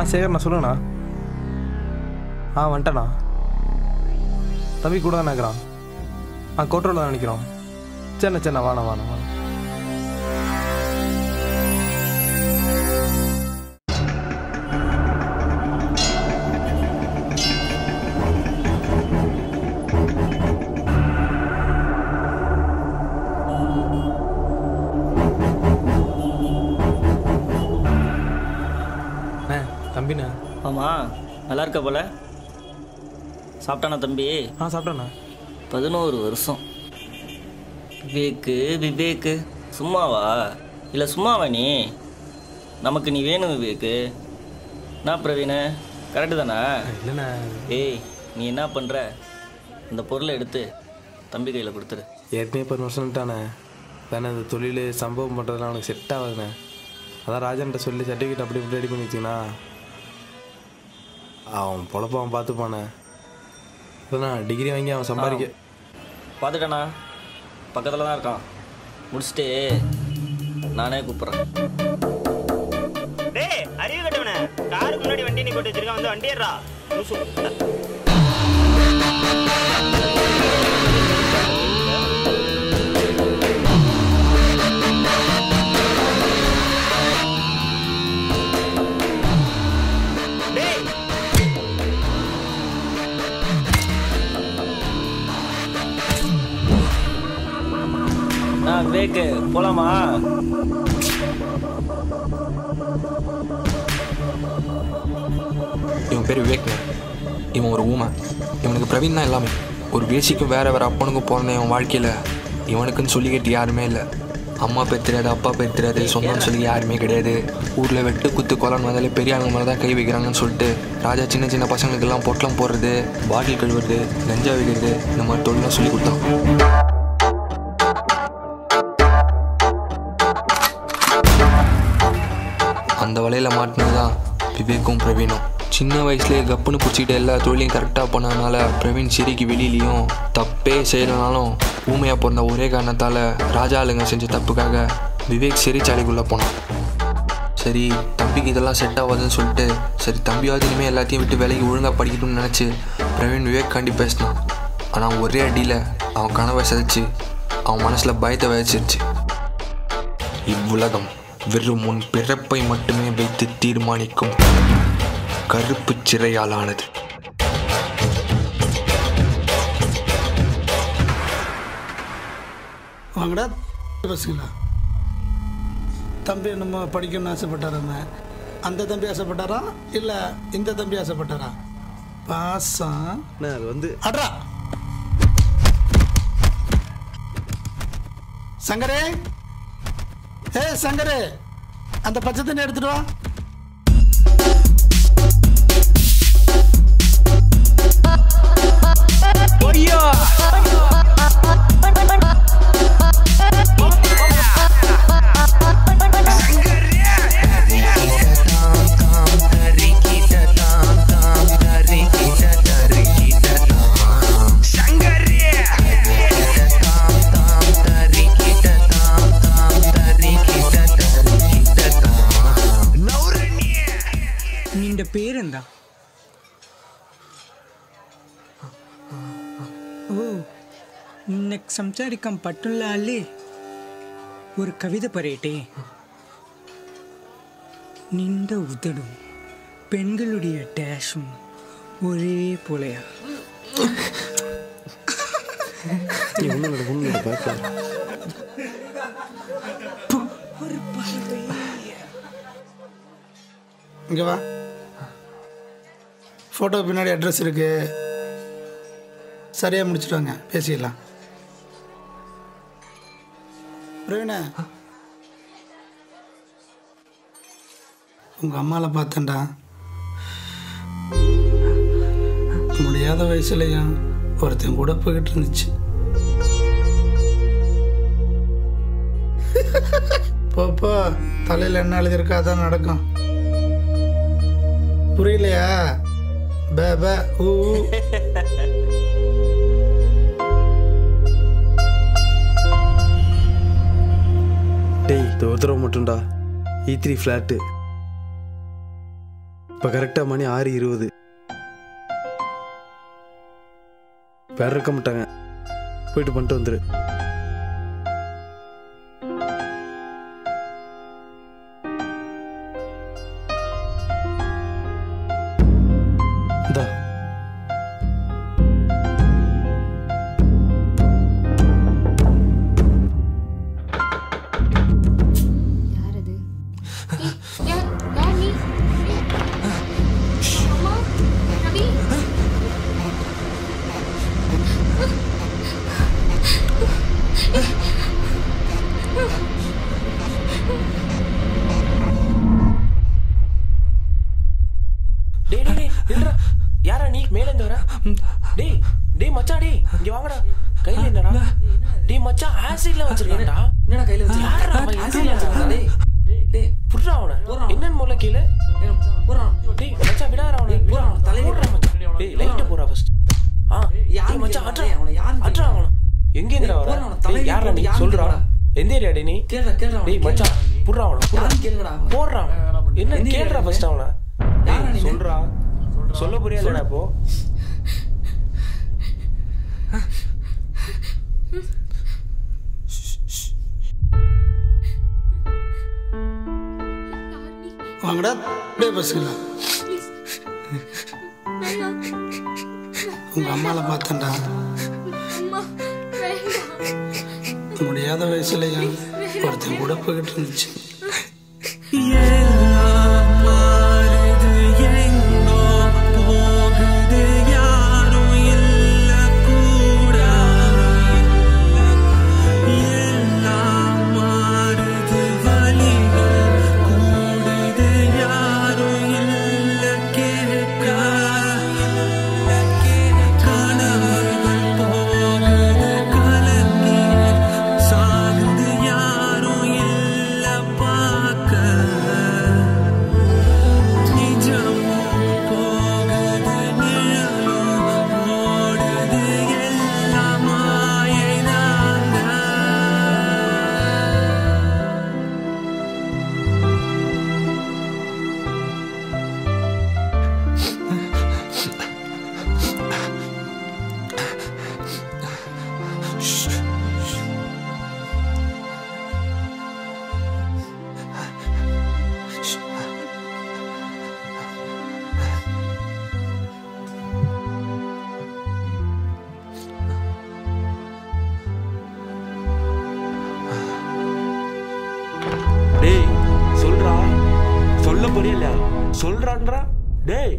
சேகர்ண்ணா சொல்லுங்கண்ணா ஆ வந்துட்டேண்ணா தம்பி கூட தான் நினைக்கிறான் ஆ கோட்டரோட தான் நினைக்கிறோம் சரிண்ணா சரிண்ணா வாண்ணா வாண்ணா வாண்ணா அண்ணே தம்பிண்ணே ஆமாம் நல்லா இருக்க போல சாப்பிட்டானா தம்பி ஆ சாப்பிட்டேண்ணா பதினோரு வருஷம் விவேக்கு விவேக்கு சும்மாவா இல்லை சும்மாவா நீ நமக்கு நீ வேணும் விவேக்கு என்ன பிரவீன கரெக்டு தானா இல்லைண்ணே ஏய் நீ என்ன பண்ணுற இந்த பொருளை எடுத்து தம்பி கையில் கொடுத்துரு ஏற்கனவே பத்து வருஷம்ட்டானே தானே இந்த தொழில் சம்பவம் பண்ணுறதுலாம் அவனுக்கு செட் ஆகுதுண்ணே அதான் ராஜன்ட்ட சொல்லி சர்டிஃபிகேட் அப்படி இப்படி ரெடி பண்ணி வச்சிங்கன்னா அவன் பொழப்ப அவன் பார்த்துப்பானே இல்லைண்ணா டிகிரி வாங்கி அவன் சம்பாதிக்க பார்த்துட்டானா பக்கத்தில் தான் இருக்கான் முடிச்சுட்டு நானே கூப்பிட்றேன் டேய் அறிவு கட்டவனே காருக்கு முன்னாடி வண்டி நீ போட்டு வச்சிருக்கான் வந்து வண்டி ஏறா லூசு டேய் ஆ விவேக்கு போலாமா இவன் பேர் விவேக் இவன் ஒரு ஊமை இவனுக்கு பிரவீன் தான் எல்லாமே ஒரு பேசிக்கும் வேற வேற அப்பனுக்கும் பிறந்த இவன் வாழ்க்கையில் இவனுக்குன்னு சொல்லிக்கிட்டு யாருமே இல்லை அம்மா பேர் தெரியாது அப்பா பேர் தெரியாது சொந்தம்னு சொல்லி யாருமே கிடையாது ஊரில் வெட்டு குத்து கொலன்னு வந்தாலே பெரிய ஆளுங்க மேலே தான் கை வைக்கிறாங்கன்னு சொல்லிட்டு ராஜா சின்ன சின்ன பசங்களுக்கெல்லாம் பொட்டலம் போடுறது பாட்டில் கழுவுறது நெஞ்சா வைக்கிறது இந்த மாதிரி தொழிலாம் சொல்லி கொடுத்தான் அந்த வலையில் மாட்டினது தான் விவேக்கும் பிரவீனும் சின்ன வயசுலேயே கப்புன்னு பிடிச்சிக்கிட்டு எல்லா தொழிலையும் கரெக்டாக பண்ணதுனால பிரவீன் சிரிக்கு வெளியிலையும் தப்பே செய்யலைனாலும் ஊமையாக பிறந்த ஒரே காரணத்தால் ராஜா ஆளுங்க செஞ்ச தப்புக்காக விவேக் சிறைச்சாலைக்குள்ளே போனான் சரி தம்பிக்கு இதெல்லாம் செட் ஆகாதுன்னு சொல்லிட்டு சரி தம்பியாவது இனிமேல் எல்லாத்தையும் விட்டு வேலைக்கு ஒழுங்காக படிக்கணும்னு நினச்சி பிரவீன் விவேக் காண்டி பேசினான் ஆனால் ஒரே அடியில் அவன் கனவை சிதைச்சு அவன் மனசில் பயத்தை விதைச்சிருச்சு இவ்வுலகம் வெறும் உன் பிறப்பை மட்டுமே வைத்து தீர்மானிக்கும் கருப்பு சிறையாலானது வாங்கடா பசங்களா தம்பி நம்ம படிக்கணும்னு ஆசைப்பட்டாராம அந்த தம்பி ஆசைப்பட்டாரா இல்லை இந்த தம்பி ஆசைப்பட்டாரா பாசம் அண்ணே அது வந்து அட்ரா சங்கரே ஏ சங்கரே அந்த பச்சை தண்ணி எடுத்துட்டு வா നിന്റെ പേരെന്താ ഓ നിന്നെ സംസാരിക്കാൻ പറ്റുള്ള ആളേ ഒരു കവിത പറയട്ടെ നിന്റെ ഉതടും പെൺകളുടെ ഡാഷും ഒരേപോലെയാ இங்கே வா ஃபோட்டோ பின்னாடி அட்ரஸ் இருக்கு சரியாக முடிச்சுட்டு வாங்க பேசிடலாம் பிரவீன உங்கள் அம்மாவை பார்த்தேன்டா முடியாத வயசுலையும் ஒருத்தன் கூட போய்கிட்டு இருந்துச்சு போப்போ தலையில் என்ன எழுதியிருக்கா அதான் நடக்கும் புரியலையா பே பே ஊ ஊ. டேய் இது ஒரு தடவை மட்டும்டா இ த்ரீ ஃப்ளாட்டு இப்போ கரெக்டாக மணி ஆறு இருபது வேற இருக்க மாட்டாங்க போயிட்டு பண்ணிட்டு வந்துரு இந்தா யார் அது ஏய், யார் யார் நீ ஏய். அம்மா ரவி டேய் டேய் டேய் நில்றா யாரா நீ மேல இருந்து வர டேய் டேய் மச்சான் டேய் இங்க வாங்கடா கையில என்னடா டேய் மச்சான் ஆசிட்ல வச்சிருக்கான்டா என்னடா கையில் வச்சு யாரா அவன் ஆசிட்ல வச்சிருக்கான் டேய் டேய் புடுறா அவன என்னன்னு முதல்ல கேளு போகிறான் டேய் மச்சான் விடாத அவன போடா, அவன தலையில போடுறா மச்சான் டேய் லைட் போறா ஃபர்ஸ்ட் ஆ யாரு டேய் மச்சான் கேக்குறா? அட்ரா அவனை யாருன்னு அட்ரா கேக்குறா? அவன எங்க இருந்து டேய், வர போடா, அவன டேய் தலையில யாரா நீ போட்டு யாருன்னு சொல்றா கேக்குறா? எந்த ஏரியா டேய் நீ கேளுடா கேளுடா டேய் மச்சான் புடுறா அவன புடுறா யாருன்னு கேளுடா போடுறா என்ன எந்த கேளுடா ஏரியா ஃபர்ஸ்ட் அவன யாரா டேய், நீ? சொல்றா சொல்ல புரியலடா இப்போ யார் நீ வாங்கடா அப்படியே பஸ்ஸுக்கலாம் வேண்டாம் உங்கள் அம்மாவை பார்த்தேன்டா அம்மா வேண்டாம் முடியாத வயசுலயும் ஒருத்தன் கூட போய்கிட்டு இருந்துச்சு டேய் சொல்றா சொல்ல புரியல சொல்றான்றா டேய்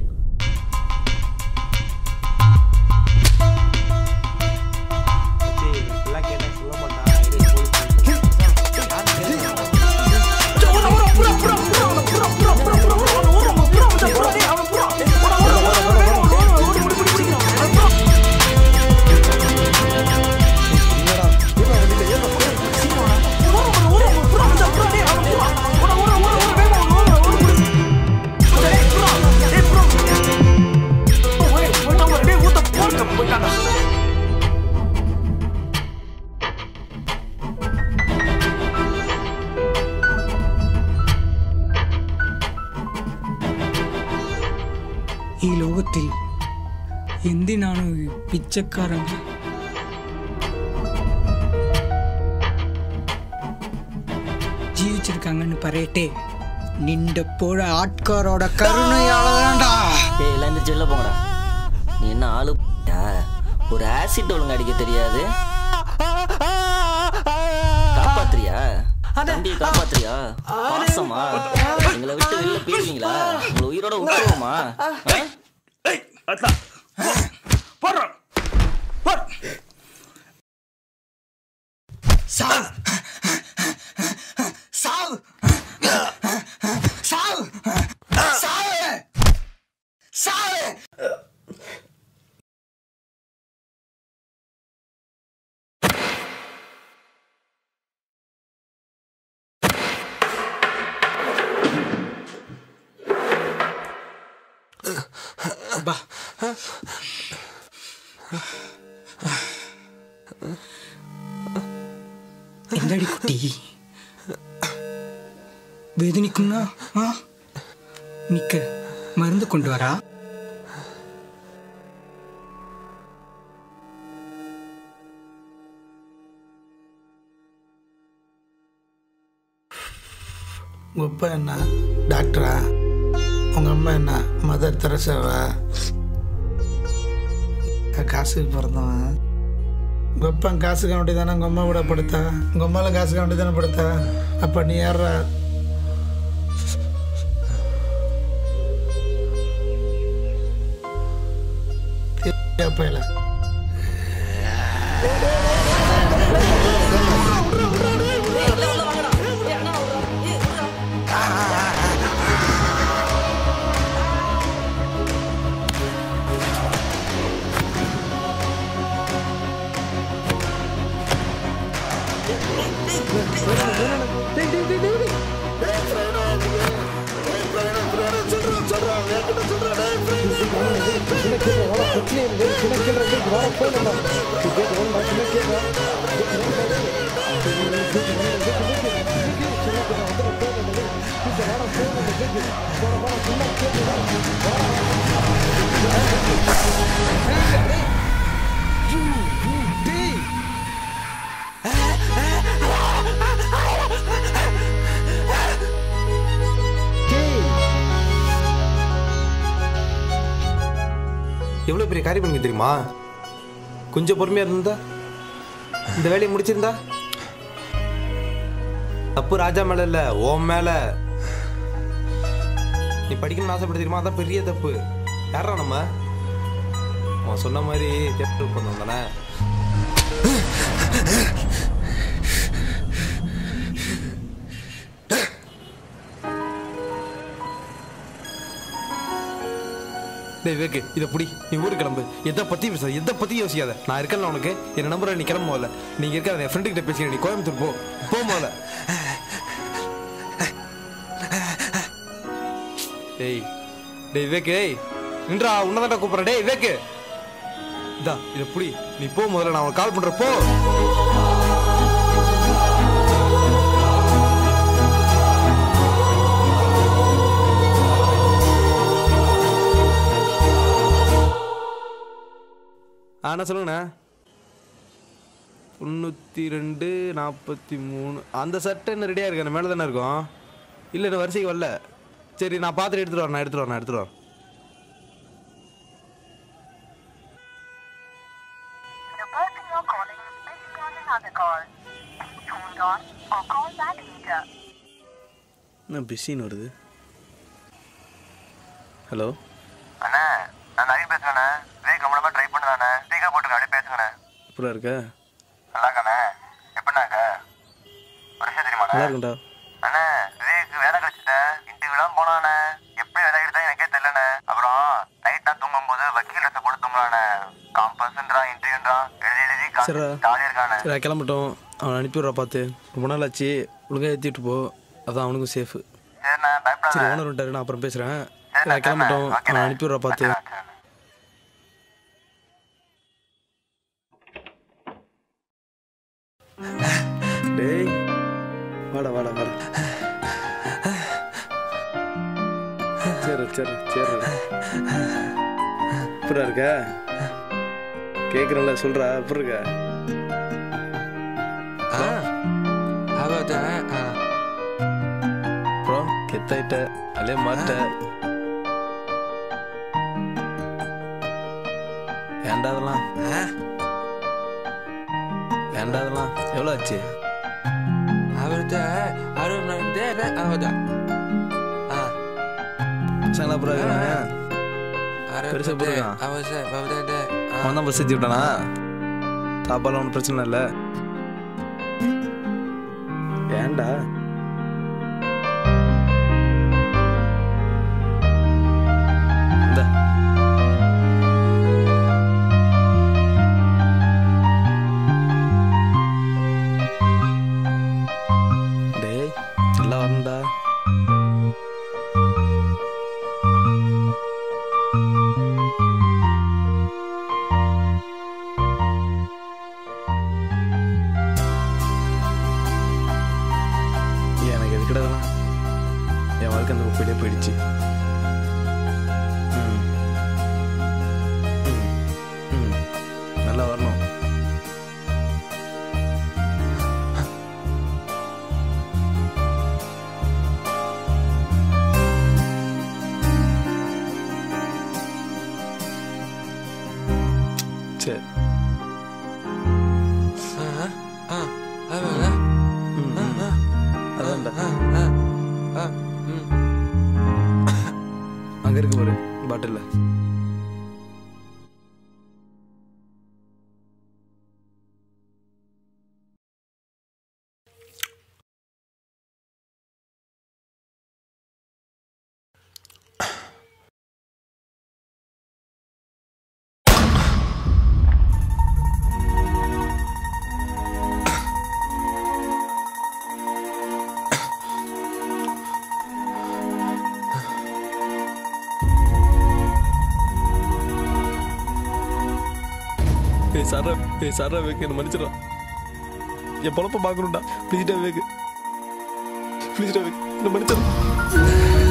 ഈ ലോകത്തിൽ എന്തിനാണ് ഈ പിച്ചക്കാരങ്ങൾ ജീവിച്ചിരിക്കാங்கன்னு പറയട്ടെ നിന്റെ പുഴ ആട്കാരോടെ കരുണയാളതാണ്ടാ ஏய் எல்லாம் இந்த செல்ல போங்கடா நீ என்ன ஆளு யா? ஒரு ஆசிட் ஒழுங்கு அடிக்க தெரியாது காப்பாத்துறியா தம்பியை காப்பாத்துறியா பாசமா எங்களை விட்டு வெளில போயிடுவீங்களா உங்களை உயிரோட விட்டுருவோமா ஆ? ബാ എന്താടി കുട്ടി വേദനിക്കുന്ന ആ നിക്ക് மருந்து கொண்டு வரா உங்கள் அப்பா என்ன டாக்டரா உங்கள் அம்மா என்ன மதர் தெரசாவா காசுக்கு பிறந்தவன் உங்கள் அப்பா காசுக்கு வேண்டி தானே உங்கள் அம்மா கூட படுத்தா உங்கள் அம்மாவில் காசுக்கு வேண்டி தானே படுத்தா அப்போ நீ யாரா அப்பையில எவ்வளோ பெரிய காரியம் பண்ணுங்க தெரியுமா கொஞ்சம் பொறுமையாக இருந்தா இந்த வேலையை முடிச்சிருந்தா தப்பு ராஜா மேல இல்ல ஓம் மேல நீ படிக்கணும்னு ஆசைப்பட்டு தெரியுமா அதான் பெரிய தப்பு யாரா நம்ம அவன் சொன்ன மாதிரி தேட்டருக்கு பண்ணோம் தானே டேய் விவேக்கு இதை புடி நீ ஊருக்கு கிளம்பு எதை பத்தி பேசாத எதை பத்தி யோசிக்காத நான் இருக்கேன் உனக்கு என்ன நம்புற நீ கிளம்ப முதல்ல நீங்க இருக்காத என் ஃப்ரெண்டு கிட்ட பேசிக்க நீ கோயம்புத்தூர் போ போ முதல்ல டேய் டேய் விவேக்கு ஏய் நின்றா உன்னதான்டா கூப்பிடுறேன் டேய் விவேக்கு இதா இதை புடி நீ போ முதல்ல நான் உனக்கு கால் பண்றேன் போ ஆண்ணா சொல்லுங்கண்ணா தொண்ணூற்றி ரெண்டு நாற்பத்தி மூணு அந்த சட்டை என்ன ரெடியாக இருக்கு மேலே தானே இருக்கும் இல்லை என்ன வரிசைக்கு வரல சரி நான் பார்த்துட்டு எடுத்துகிட்டு வரேன் நான் எடுத்துகிட்டு வரேன் நான் எடுத்துகிட்டு வரேன் The person you're calling is busy on another call. Please hold on or call back later. என்ன பிஸின்னு வருது ஹலோ அண்ணா நான் நவீன் பேசுறேண்ணே விவேக் ரொம்ப நேரமா ட்ரை பண்ணுதாண்ணே ஸ்பீக்கர் போட்டுருங்க அப்படியே பேசுங்கண்ணே எப்படா இருக்க நல்லா இருக்காண்ணே எப்படிண்ணா இருக்க ஒரு விஷயம் தெரியுமாண்ணே நல்லா இருக்குண்டா அண்ணே விவேக் வேலை கிடைச்சிட்டேன் இன்டர்வியூலாம் போனாண்ணே எப்படி வேலை கிடைச்சா எனக்கே தெரியலண்ணே அப்புறம் நைட் நான் தூங்கும்போது வக்கீல் ட்ரெஸ் போட்டு தூங்குறாண்ணே காம்பஸ்ன்றான் இன்டர்வியூன்றான் எழுதி எழுதி சரிடா. ஜாலியாக இருக்காண்ணே சரி நான் கிளம்பட்டும் அவனை அனுப்பிவிட்றா பார்த்து ரொம்ப நாள் ஆச்சு ஒழுங்காக ஏற்றிட்டு போ அதான் அவனுக்கும் சேஃபு சரிண்ணே சரி பயப்படாத ஓனர் வந்துட்டாரு நான் அப்புறம் பேசுகிறேன் நான் கிளம்பட்டும் அவனை அனுப்பிவிட்றா பார்த்து டேய் வாடா வாடா வாடா சரி சரி சரி எப்படா இருக்க கேட்குறேன்ல சொல்கிறா எப்படி இருக்க அப்புறம் கெத்தாயிட்ட அலே மாட்ட ஏன்டா அதெல்லாம் ஏன்டா அதெல்லாம் எவ்வளோ ஆச்சு பசங்களா அப்புறம் இருக்கிறாங்க பெருசா போயிருக்கான் அவன் தான் பஸ் ஏற்றி விட்டானா சாப்பாடுலாம் ஒன்றும் பிரச்சனை இல்லை ஏன்டா இந்தா. டேய் நல்லா வரணும்டா நல்லா வரணும் சரி அதான்டா அங்க இருக்கு பாரு பாட்டில் ஏய் சாரா ஏய் சாரா வேக்கு என்ன மன்னிச்சிடும் என் பொழப்ப பார்க்கணும்டா ப்ளீஸ்டா வேக்கு ப்ளீஸ்டா வேக்கு என்ன மன்னிச்சிடும்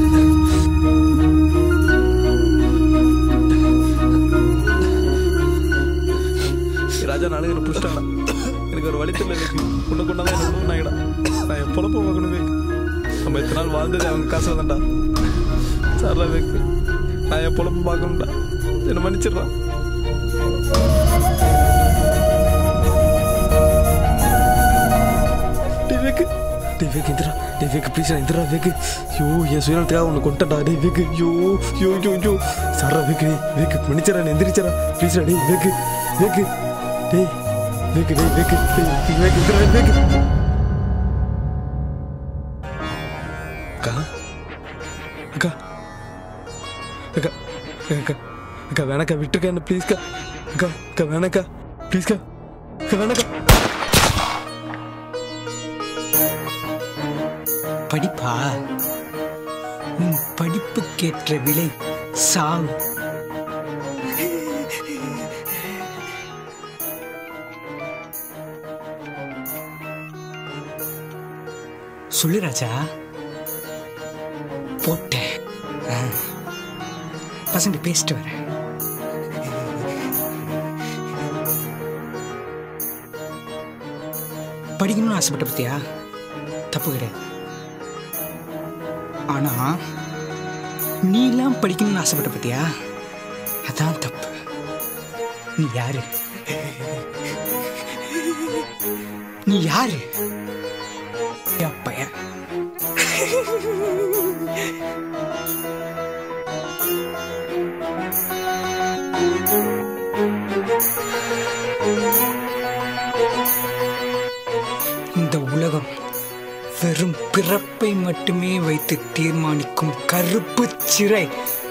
ராஜா நாளை என்ன புடிச்சிட்டாடா எனக்கு ஒரு வழி தெரியல வேக்கு உன்னை கொண்டாதான் என்ன ஒன்றும் நான் என் பொழப்ப பார்க்கணும் வேக்கு நம்ம எத்தனை நாள் வாழ்ந்தது அவங்க காசுல தான்டா சாரா வேக்கு நான் என் பொழப்ப பார்க்கணும்டா என்ன மன்னிச்சிடுறான் டேய் வேக்கு டேய் வேக்கு இந்திரா டேய் வேக்கு ப்ளீஸ் இந்திரா வேக்கு ஐயோ என் சுயநலத்துக்காக உன்னை கொண்டடா டேய் வேக்கு ஐயோ ஐயோ ஐயோ ஐயோ சாரா வேக்கு டேய் வேக்கு மன்னிச்சரா எந்திரிச்சரா ப்ளீஸ் டேய் வேக்கு வேக்கு டேய் வேக்கு டேய் வேக்கு டேய் வேக்கு இந்திரா வேக்கு அக்கா அக்கா அக்கா அக்கா அக்கா வேணக்கா விட்டுருக்கா என்ன ப்ளீஸ்க்கா அக்கா அக்கா வேணக்கா ப்ளீஸ்க்கா அக்கா வேணக்கா படிப்பா உன் படிப்புக்கேற்ற விலை சாவு சொல்லு ராஜா போட்டேன் ஆ. பசங்க பேசிட்டு வரேன் படிக்கணும்னு ஆசைப்பட்ட பத்தியா தப்பு கிடையாது ஆனா நீலாம் படிக்கணும்னு ஆசைப்பட்ட பத்தியா அதான் தப்பு நீ யாரு நீ யாரு என் பையன் இந்த உலகம் வெறும் பிறப்பை மட்டுமே வைத்து தீர்மானிக்கும் கருப்பு சிறை